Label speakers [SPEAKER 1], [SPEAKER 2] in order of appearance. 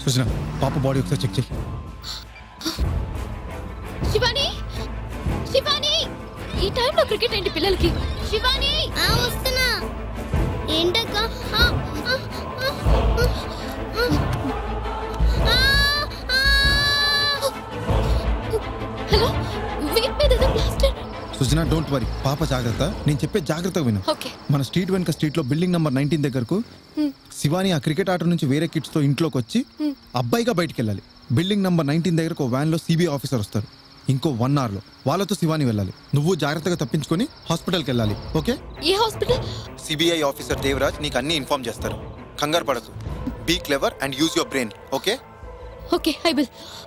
[SPEAKER 1] సుజన పాప బాడీ ఒకసారి చెక్ చేయి
[SPEAKER 2] శివాని శివాని ఈ టైంలో క్రికెట్ ఏంటి పిల్లలకి శివాని
[SPEAKER 3] ఆ వస్తున్నా ఏంటక్క ఆ, ఆ, ఆ, ఆ, ఆ, ఆ.
[SPEAKER 2] హలో వీప్ మీద ఏదో బ్లాస్టర్
[SPEAKER 1] సుజన డోంట్ వరీ పాప జాగ్రత్త నేను చెప్పే జాగ్రత్తగా విను
[SPEAKER 2] ఓకే
[SPEAKER 1] మన స్ట్రీట్ వెనుక స్ట్రీట్ లో బిల్డింగ్ నంబర్ నైన్టీన్ దగ్గరకు శివాని ఆ క్రికెట్ ఆట నుంచి వేరే కిడ్స్ తో ఇంట్లోకి వచ్చి అబ్బాయిగా బయటికి వెళ్ళాలి బిల్డింగ్ నంబర్ నైన్టీన్ దగ్గరకు ఒక వ్యాన్ లో సిబిఐ ఆఫీసర్ వస్తారు ఇంకో వన్ అవర్ లో వాళ్ళతో శివాని వెళ్ళాలి నువ్వు జాగ్రత్తగా తప్పించుకొని హాస్పిటల్కి వెళ్ళాలి ఓకే
[SPEAKER 2] ఏ హాస్పిటల్
[SPEAKER 1] సిబిఐ ఆఫీసర్ దేవరాజ్ నీకు అన్ని ఇన్ఫార్మ్ చేస్తారు కంగారు పడకు be clever and use your brain okay
[SPEAKER 2] okay I will